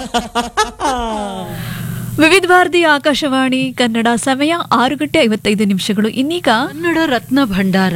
ವಿವಿಧ ಭಾರತಿ ಆಕಾಶವಾಣಿ ಕನ್ನಡ ಸಮಯ ಆರು ಗಂಟೆ ಐವತ್ತೈದು ನಿಮಿಷಗಳು ಇನ್ನೀಗ ಕನ್ನಡ ರತ್ನ ಭಂಡಾರ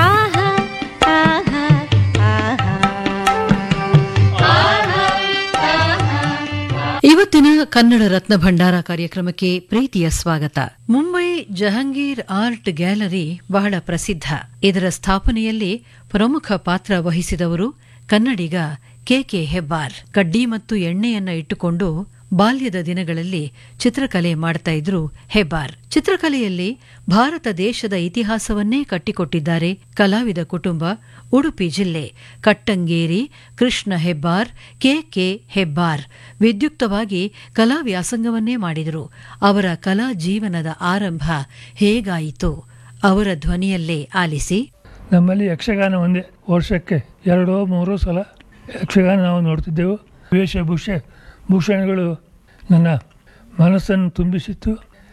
ಇವತ್ತಿನ ಕನ್ನಡ ರತ್ನ ಭಂಡಾರ ಕಾರ್ಯಕ್ರಮಕ್ಕೆ ಪ್ರೀತಿಯ ಸ್ವಾಗತ ಮುಂಬೈ ಜಹಂಗೀರ್ ಆರ್ಟ್ ಗ್ಯಾಲರಿ ಬಹಳ ಪ್ರಸಿದ್ಧ ಇದರ ಸ್ಥಾಪನೆಯಲ್ಲಿ ಪ್ರಮುಖ ಪಾತ್ರ ವಹಿಸಿದವರು ಕನ್ನಡಿಗ ಕೆಕೆ ಹೆಬ್ಬಾರ್ ಕಡ್ಡಿ ಮತ್ತು ಎಣ್ಣೆಯನ್ನ ಇಟ್ಟುಕೊಂಡು ಬಾಲ್ಯದ ದಿನಗಳಲ್ಲಿ ಚಿತ್ರಕಲೆ ಮಾಡ್ತಾ ಇದ್ರು ಹೆಬ್ಬಾರ್ ಚಿತ್ರಕಲೆಯಲ್ಲಿ ಭಾರತ ದೇಶದ ಇತಿಹಾಸವನ್ನೇ ಕಟ್ಟಿಕೊಟ್ಟಿದ್ದಾರೆ ಕಲಾವಿದ ಕುಟುಂಬ ಉಡುಪಿ ಜಿಲ್ಲೆ ಕಟ್ಟಂಗೇರಿ ಕೃಷ್ಣ ಹೆಬ್ಬಾರ್ ಕೆಕೆ ಹೆಬ್ಬಾರ್ ವಿದ್ಯುಕ್ತವಾಗಿ ಕಲಾ ವ್ಯಾಸಂಗವನ್ನೇ ಮಾಡಿದರು ಅವರ ಕಲಾ ಜೀವನದ ಆರಂಭ ಹೇಗಾಯಿತು ಅವರ ಧ್ವನಿಯಲ್ಲೇ ಆಲಿಸಿ ನಮ್ಮಲ್ಲಿ ಯಕ್ಷಗಾನ ಒಂದೇ ವರ್ಷಕ್ಕೆ ಎರಡೋ ಮೂರೋ ಸಲ ಯಕ್ಷಗಾನ ನಾವು ನೋಡ್ತಿದ್ದೆವು ವೇಷಭೂಷ ಭೂಷಣಗಳು ನನ್ನ ಮನಸ್ಸನ್ನು ತುಂಬಿಸಿತ್ತು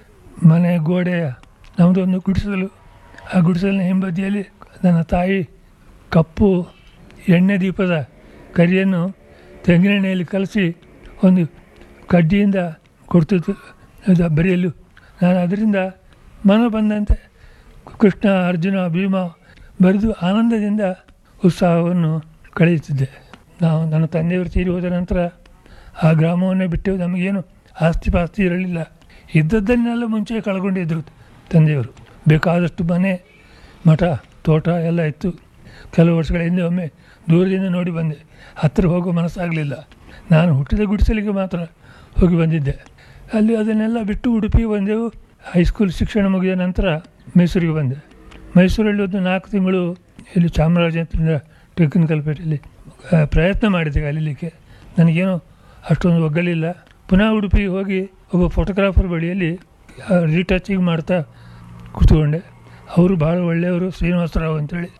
ಮನೆ ಗೋಡೆಯ ನಮ್ಮದೊಂದು ಗುಡಿಸಲು ಆ ಗುಡಿಸಲಿನ ಹಿಂಬದಿಯಲ್ಲಿ ನನ್ನ ತಾಯಿ ಕಪ್ಪು ಎಣ್ಣೆ ದೀಪದ ಕರಿಯನ್ನು ತೆಂಗಿನೆಣ್ಣೆಯಲ್ಲಿ ಕಲಸಿ ಒಂದು ಕಡ್ಡಿಯಿಂದ ಕೊಡ್ತಿತ್ತು ಅದು ಬರೆಯಲು ನಾನು ಅದರಿಂದ ಮನ ಬಂದಂತೆ ಕೃಷ್ಣ ಅರ್ಜುನ ಭೀಮ ಬರೆದು ಆನಂದದಿಂದ ಉತ್ಸಾಹವನ್ನು ಕಳೆಯುತ್ತಿದ್ದೆ ನಾವು ನನ್ನ ತಂದೆಯವರು ತೀರಿ ಹೋದ ನಂತರ ಆ ಗ್ರಾಮವನ್ನೇ ಬಿಟ್ಟು ನಮಗೇನು ಆಸ್ತಿ ಪಾಸ್ತಿ ಇರಲಿಲ್ಲ ಇದ್ದದ್ದನ್ನೆಲ್ಲ ಮುಂಚೆ ಕಳ್ಕೊಂಡಿದ್ದರು ತಂದೆಯವರು ಬೇಕಾದಷ್ಟು ಮನೆ ಮಠ ತೋಟ ಎಲ್ಲ ಇತ್ತು ಕೆಲವು ವರ್ಷಗಳ ಹಿಂದೆ ಒಮ್ಮೆ ದೂರದಿಂದ ನೋಡಿ ಬಂದೆ ಹತ್ತಿರ ಹೋಗೋ ಮನಸ್ಸಾಗಲಿಲ್ಲ ನಾನು ಹುಟ್ಟಿದ ಗುಡಿಸಲಿಗೆ ಮಾತ್ರ ಹೋಗಿ ಬಂದಿದ್ದೆ ಅಲ್ಲಿ ಅದನ್ನೆಲ್ಲ ಬಿಟ್ಟು ಉಡುಪಿಗೆ ಬಂದೆವು ಹೈಸ್ಕೂಲ್ ಶಿಕ್ಷಣ ಮುಗಿದ ನಂತರ ಮೈಸೂರಿಗೆ ಬಂದೆ ಮೈಸೂರಲ್ಲಿ ಒಂದು ನಾಲ್ಕು ತಿಂಗಳು ಇಲ್ಲಿ ಚಾಮರಾಜೇಂದ್ರ ಟೆಕ್ನಿಕಲ್ ಪೇಟೆಯಲ್ಲಿ ಆ, ಪ್ರಯತ್ನ ಮಾಡಿದೆ ಕಲೀಲಿಕ್ಕೆ ನನಗೇನು ಅಷ್ಟೊಂದು ಒಗ್ಗಲಿಲ್ಲ ಪುನಃ ಉಡುಪಿಗೆ ಹೋಗಿ ಒಬ್ಬ ಫೋಟೋಗ್ರಾಫರ್ ಬಳಿಯಲ್ಲಿ ರೀಟಚಿಂಗ್ ಮಾಡ್ತಾ ಕೂತ್ಕೊಂಡೆ ಅವರು ಭಾಳ ಒಳ್ಳೆಯವರು ಶ್ರೀನಿವಾಸರಾವ್ ಅಂತೇಳಿ